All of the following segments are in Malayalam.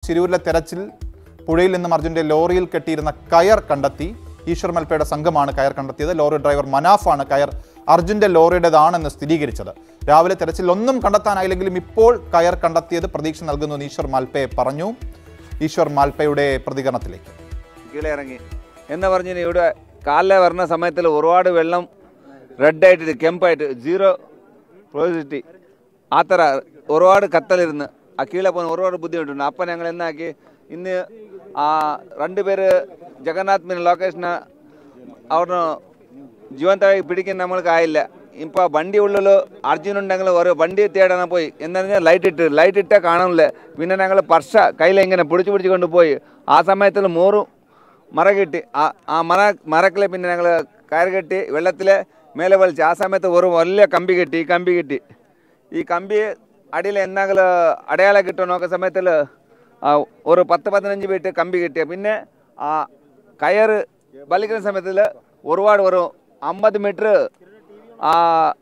ചിരൂരിലെ തെരച്ചിൽ പുഴയിൽ നിന്നും അർജുൻ്റെ ലോറിയിൽ കെട്ടിയിരുന്ന കയർ കണ്ടെത്തി ഈശ്വർ മൽപ്പയുടെ സംഘമാണ് കയർ കണ്ടെത്തിയത് ലോറി ഡ്രൈവർ മനാഫാണ് കയർ അർജുൻ്റെ ലോറിയുടേതാണെന്ന് സ്ഥിരീകരിച്ചത് രാവിലെ തെരച്ചിൽ ഒന്നും കണ്ടെത്താനായില്ലെങ്കിലും ഇപ്പോൾ കയർ കണ്ടെത്തിയത് പ്രതീക്ഷ നൽകുന്നു എന്ന് ഈശ്വർ മാൽപ്പെ പറഞ്ഞു ഈശ്വർ മാൽപ്പയുടെ പ്രതികരണത്തിലേക്ക് കീഴെ ഇറങ്ങി എന്ന് പറഞ്ഞാൽ ഇവിടെ കാലിലെ വരുന്ന സമയത്തിൽ ഒരുപാട് വെള്ളം റെഡ് ആയിട്ട് കെമ്പായിട്ട് സീറോ പോസിറ്റി ആ ಥರ ഒരുപാട് കത്തലിരുന്ന് ആ കീഴെ പോകുന്ന ഒരുപാട് ബുദ്ധിമുട്ടുണ്ട് അപ്പം ഞങ്ങൾ എന്നാക്കി ഇന്ന് ആ രണ്ട് പേര് ജഗന്നാഥ് മീൻ ലൊക്കേഷന് ಅವ್ರನ್ನ ಜೀವಂತವಾಗಿ പിടിക്കാൻ നമ്മൾക്ക് ആയില്ല ഇപ്പോൾ വണ്ടി ഉള്ളിൽ അർജുൻ ഉണ്ടെങ്കിൽ ഒരു വണ്ടി തേടാൻ പോയി എന്ന് പറഞ്ഞാൽ ലൈറ്റ് ഇട്ട് ലൈറ്റ് ഇട്ടേ കാണില്ല പിന്നെ ഞങ്ങൾ പർഷ കയ്യിൽ ഇങ്ങനെ പിടിച്ച് പിടിച്ച് കൊണ്ടുപോയി ആ സമയത്തിൽ മോറും മര കെട്ടി ആ ആ മര മരക്കിലെ പിന്നെ ഞങ്ങൾ കയറ് കെട്ടി വെള്ളത്തിൽ മേലെ വലിച്ച് ആ സമയത്ത് ഒരു വലിയ കമ്പി കെട്ടി ഈ കമ്പി കെട്ടി ഈ കമ്പി അടിയിൽ എന്തെങ്കിലും അടയാളം കിട്ടുമോ നോക്കുന്ന സമയത്തിൽ ഒരു പത്ത് പതിനഞ്ച് വീട്ട് കമ്പി കിട്ടിയ പിന്നെ ആ കയറ് വലിക്കുന്ന സമയത്തിൽ ഒരുപാട് ഒരു അമ്പത് മീറ്റർ ആ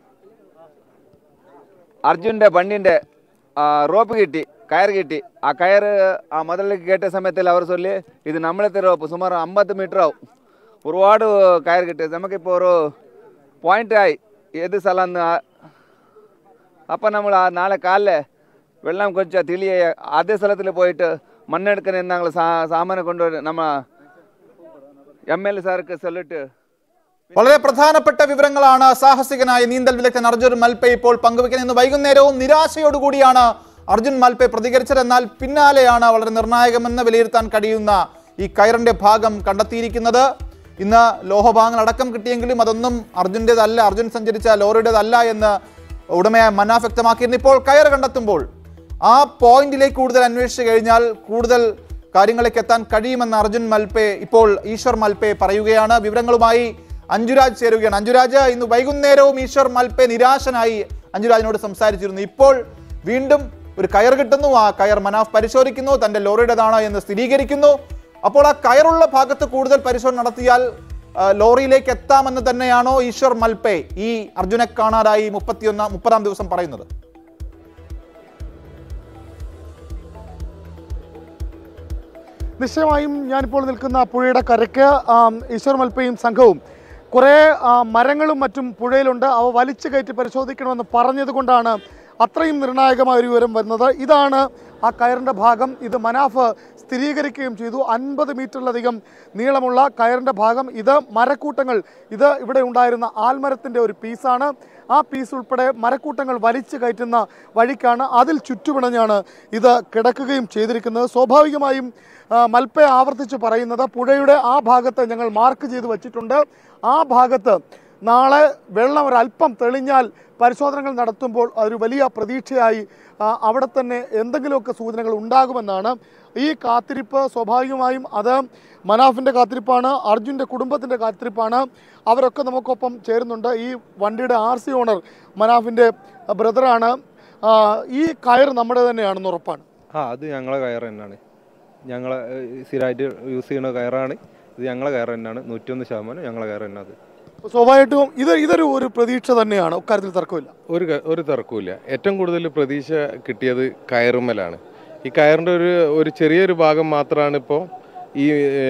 അർജുൻ്റെ വണ്ടിൻ്റെ റോപ്പ് കിട്ടി കയർ കിട്ടി ആ കയർ ആ മുതലേക്ക് കേട്ട സമയത്തിൽ അവർ ചൊല്ലി ഇത് നമ്മളത്തെ റോപ്പ് സുമാർ അമ്പത് മീറ്റർ ആവും ഒരുപാട് കയർ കിട്ടി നമുക്കിപ്പോൾ ഒരു പോയിന്റ് ആയി ഏത് സ്ഥലം അപ്പം നമ്മൾ ആ നാളെ കാലിലെ വെള്ളം കൊച്ച തെളിയ അതേ സ്ഥലത്തിൽ പോയിട്ട് മണ്ണെടുക്കുന്ന ഞങ്ങൾ സാ സാമാനം കൊണ്ടുവരും നമ്മ എം എൽ എ സാർക്ക് സൊല്ലിട്ട് വളരെ പ്രധാനപ്പെട്ട വിവരങ്ങളാണ് സാഹസികനായ നീന്തൽ വിദഗ്ധൻ അർജുൻ മൽപെ ഇപ്പോൾ പങ്കുവയ്ക്കുന്നത് ഇന്ന് വൈകുന്നേരവും നിരാശയോടുകൂടിയാണ് അർജുൻ മൽപെ പ്രതികരിച്ചത് എന്നാൽ പിന്നാലെയാണ് വളരെ നിർണായകമെന്ന് വിലയിരുത്താൻ കഴിയുന്ന ഈ കയറിന്റെ ഭാഗം കണ്ടെത്തിയിരിക്കുന്നത് ഇന്ന് ലോഹഭാഗങ്ങൾ അടക്കം കിട്ടിയെങ്കിലും അതൊന്നും അർജുൻ്റെതല്ല അർജുൻ സഞ്ചരിച്ച ലോറിയുടേതല്ല എന്ന് ഉടമയായ മനാഫ് വ്യക്തമാക്കിയിരുന്നു ഇപ്പോൾ കയർ കണ്ടെത്തുമ്പോൾ ആ പോയിന്റിലേക്ക് കൂടുതൽ അന്വേഷിച്ചു കഴിഞ്ഞാൽ കൂടുതൽ കാര്യങ്ങളിലേക്ക് എത്താൻ കഴിയുമെന്ന് അർജുൻ മൽപെ ഇപ്പോൾ ഈശ്വർ മൽപെ പറയുകയാണ് വിവരങ്ങളുമായി അഞ്ജുരാജ് ചേരുകയാണ് അഞ്ജുരാജ് ഇന്ന് വൈകുന്നേരവും ഈശ്വർ മൽപെ നിരാശനായി അഞ്ജുരാജിനോട് സംസാരിച്ചിരുന്നു ഇപ്പോൾ വീണ്ടും ഒരു കയർ കിട്ടുന്നു ആ കയർ മനാഫ് പരിശോധിക്കുന്നു തന്റെ ലോറിയുടേതാണ് എന്ന് സ്ഥിരീകരിക്കുന്നു അപ്പോൾ ആ കയറുള്ള ഭാഗത്ത് കൂടുതൽ പരിശോധന നടത്തിയാൽ ആ, ലോറിയിലേക്ക് എത്താമെന്ന് തന്നെയാണോ ഈശ്വർ മൽപെ ഈ അർജുനെ കാണാനായി മുപ്പത്തിയൊന്നാം മുപ്പതാം ദിവസം പറയുന്നത് നിശ്ചയമായും ഞാനിപ്പോൾ നിൽക്കുന്ന പുഴയുടെ കരയ്ക്ക് ആം, ഈശ്വർ മൽപ്പയും സംഘവും കുറേ ആ, മരങ്ങളും മറ്റും പുഴയിലുണ്ട് അവ വലിച്ചു കയറ്റി പരിശോധിക്കണമെന്ന് പറഞ്ഞതുകൊണ്ടാണ് അത്രയും നിർണായകമായ ഒരു വിവരം വരുന്നത് ഇതാണ് ആ കയറിൻ്റെ ഭാഗം ഇത് മനാഫ് സ്ഥിരീകരിക്കുകയും ചെയ്തു അൻപത് മീറ്ററിലധികം നീളമുള്ള കയറിൻ്റെ ഭാഗം ഇത് മരക്കൂട്ടങ്ങൾ ഇത് ഇവിടെ ഉണ്ടായിരുന്ന ആൽമരത്തിൻ്റെ ഒരു പീസാണ് ആ പീസ് ഉൾപ്പെടെ മരക്കൂട്ടങ്ങൾ വലിച്ചു കയറ്റുന്ന വഴിക്കാണ് അതിൽ ചുറ്റുപിണഞ്ഞാണ് ഇത് കിടക്കുകയും ചെയ്തിരിക്കുന്നത് സ്വാഭാവികമായും ആ, മൽപ്പെ ആവർത്തിച്ച് പറയുന്നത് പുഴയുടെ ആ ഭാഗത്ത് ഞങ്ങൾ മാർക്ക് ചെയ്ത് വച്ചിട്ടുണ്ട് ആ ഭാഗത്ത് നാളെ വെള്ളം ഒരല്പം തെളിഞ്ഞാൽ പരിശോധനകൾ നടത്തുമ്പോൾ അതൊരു വലിയ പ്രതീക്ഷയായി ആ, അവിടെ തന്നെ എന്തെങ്കിലുമൊക്കെ സൂചനകൾ ഉണ്ടാകുമെന്നാണ് ഈ കാത്തിരിപ്പ് സ്വാഭാവികമായും അത് മനാഫിൻ്റെ കാത്തിരിപ്പാണ് അർജുൻ്റെ കുടുംബത്തിൻ്റെ കാത്തിരിപ്പാണ് അവരൊക്കെ നമുക്കൊപ്പം ചേരുന്നുണ്ട് ഈ വണ്ടിയുടെ ആർ സി ഓണർ മനാഫിൻ്റെ ബ്രദറാണ് ആ, ഈ കയർ നമ്മുടെ തന്നെയാണെന്ന് ഉറപ്പാണ് ആ അത് ഞങ്ങളെ കയർ തന്നെയാണ് ഞങ്ങളെ സ്ഥിരമായിട്ട് യൂസ് ചെയ്യുന്ന കയറാണ് ഇത് ഞങ്ങളെ കയർ തന്നെയാണ് നൂറ്റൊന്ന് ശതമാനം ഞങ്ങളെ കയർ തന്നെ അത് സ്വാഭാവികമായിട്ടും ഇത് ഇതൊരു ഒരു പ്രതീക്ഷ തന്നെയാണ് അക്കാര്യത്തിൽ തർക്കമില്ല ഒരു ക- ഒരു തർക്കമില്ല ഏറ്റവും കൂടുതൽ പ്രതീക്ഷ കിട്ടിയത് കയറുമ്മലാണ് ഈ കയറിൻ്റെ ഒരു ഒരു ചെറിയൊരു ഭാഗം മാത്രമാണ് ഇപ്പോൾ ഈ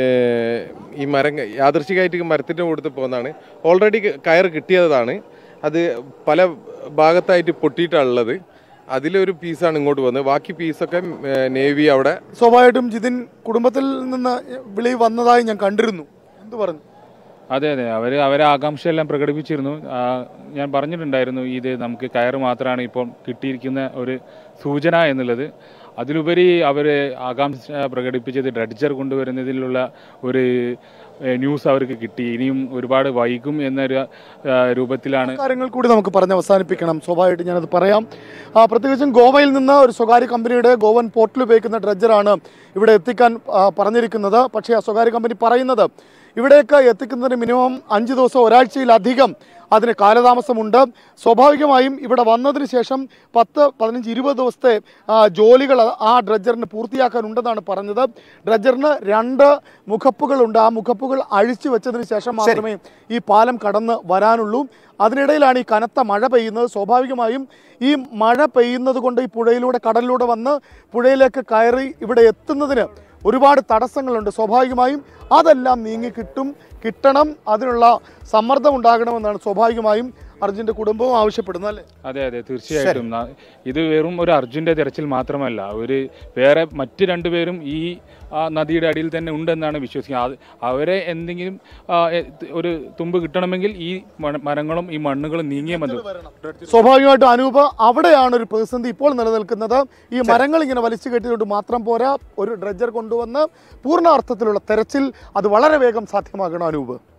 ഏർ, ഈ മരം യാദൃശികമായിട്ട് മരത്തിൻ്റെ കൂട്ടത്തിൽ പോകുന്നതാണ് ഓൾറെഡി കയർ കിട്ടിയതാണ് അത് പല ഭാഗത്തായിട്ട് പൊട്ടിയിട്ടാണുള്ളത് അതിലൊരു പീസാണ് ഇങ്ങോട്ട് വന്നത് ബാക്കി പീസൊക്കെ നേവി അവിടെ സ്വാഭാവികമായിട്ടും ജിതിൻ കുടുംബത്തിൽ നിന്ന് വിളി വന്നതായി ഞാൻ കണ്ടിരുന്നു എന്ത് പറഞ്ഞു അതെ അതെ അവർ അവരെ ആകാംക്ഷയെല്ലാം പ്രകടിപ്പിച്ചിരുന്നു ആ, ഞാൻ പറഞ്ഞിട്ടുണ്ടായിരുന്നു ഇത് നമുക്ക് കയറ് മാത്രമാണ് ഇപ്പോൾ കിട്ടിയിരിക്കുന്ന ഒരു സൂചന എന്നുള്ളത് അതിലുപരി അവർ ആകാംക്ഷ പ്രകടിപ്പിച്ചത് ഡ്രഡ്ജർ കൊണ്ടുവരുന്നതിലുള്ള ഒരു ഏ, ന്യൂസ് അവർക്ക് കിട്ടി ഇനിയും ഒരുപാട് വൈകും എന്നൊരു ആ, രൂപത്തിലാണ് കാര്യങ്ങൾ കൂടി നമുക്ക് പറഞ്ഞ് അവസാനിപ്പിക്കണം സ്വാഭാവികമായിട്ട് ഞാനത് പറയാം ആ, പ്രത്യേകിച്ചും ഗോവയിൽ നിന്ന് ഒരു സ്വകാര്യ കമ്പനിയുടെ ഗോവൻ പോർട്ടൽ ഉപയോഗിക്കുന്ന ഡ്രഡ്ജറാണ് ഇവിടെ എത്തിക്കാൻ ആ, പറഞ്ഞിരിക്കുന്നത് പക്ഷേ ആ സ്വകാര്യ കമ്പനി പറയുന്നത് ഇവിടേക്ക് എത്തിക്കുന്നതിന് മിനിമം അഞ്ച് ദിവസം ഒരാഴ്ചയിലധികം അതിന് കാലതാമസമുണ്ട് സ്വാഭാവികമായും ഇവിടെ വന്നതിന് ശേഷം പത്ത് പതിനഞ്ച് ഇരുപത് ദിവസത്തെ ആ, ജോലികൾ ആ ഡ്രഡ്ജറിന് പൂർത്തിയാക്കാനുണ്ടെന്നാണ് പറഞ്ഞത് ഡ്രഡ്ജറിന് രണ്ട് മുഖപ്പുകളുണ്ട് ആ മുഖപ്പുകൾ അഴിച്ചു വെച്ചതിന് ശേഷം മാത്രമേ ഈ പാലം കടന്ന് വരാനുള്ളൂ അതിനിടയിലാണ് ഈ കനത്ത മഴ പെയ്യുന്നത് സ്വാഭാവികമായും ഈ മഴ പെയ്യുന്നത് കൊണ്ട് ഈ പുഴയിലൂടെ കടലിലൂടെ വന്ന് പുഴയിലേക്ക് കയറി ഇവിടെ എത്തുന്നതിന് ഒരുപാട് തടസ്സങ്ങളുണ്ട് സ്വാഭാവികമായും അതെല്ലാം നീങ്ങി കിട്ടും കിട്ടണം അതിനുള്ള സമ്മർദ്ദം ഉണ്ടാകണമെന്നാണ് സ്വാഭാവികമായും അർജുൻ്റെ കുടുംബവും ആവശ്യപ്പെടുന്നത് അല്ലേ അതെ അതെ തീർച്ചയായിട്ടും ന- ഇത് വെറും ഒരു അർജുൻ്റെ തിരച്ചിൽ മാത്രമല്ല ഒരു വേറെ മറ്റ് രണ്ടുപേരും ഈ ആ, നദിയുടെ അടിയിൽ തന്നെ ഉണ്ടെന്നാണ് വിശ്വസിക്കുന്നത് അത് അവരെ എന്തെങ്കിലും ആ, എ- ഒരു തുമ്പ് കിട്ടണമെങ്കിൽ ഈ മണ- മരങ്ങളും ഈ മണ്ണുകളും നീങ്ങിയേ മതി സ്വാഭാവികമായിട്ടും അനൂപ് അവിടെയാണ് ഒരു പ്രതിസന്ധി ഇപ്പോൾ നിലനിൽക്കുന്നത് ഈ മരങ്ങൾ ഇങ്ങനെ വലിച്ചു കെട്ടിയതുകൊണ്ട് മാത്രം പോരാ ഒരു ഡ്രഡ്ജർ കൊണ്ടുവന്ന് പൂർണ്ണ അർത്ഥത്തിലുള്ള തെരച്ചിൽ അത് വളരെ വേഗം സാധ്യമാകണം അനൂപ്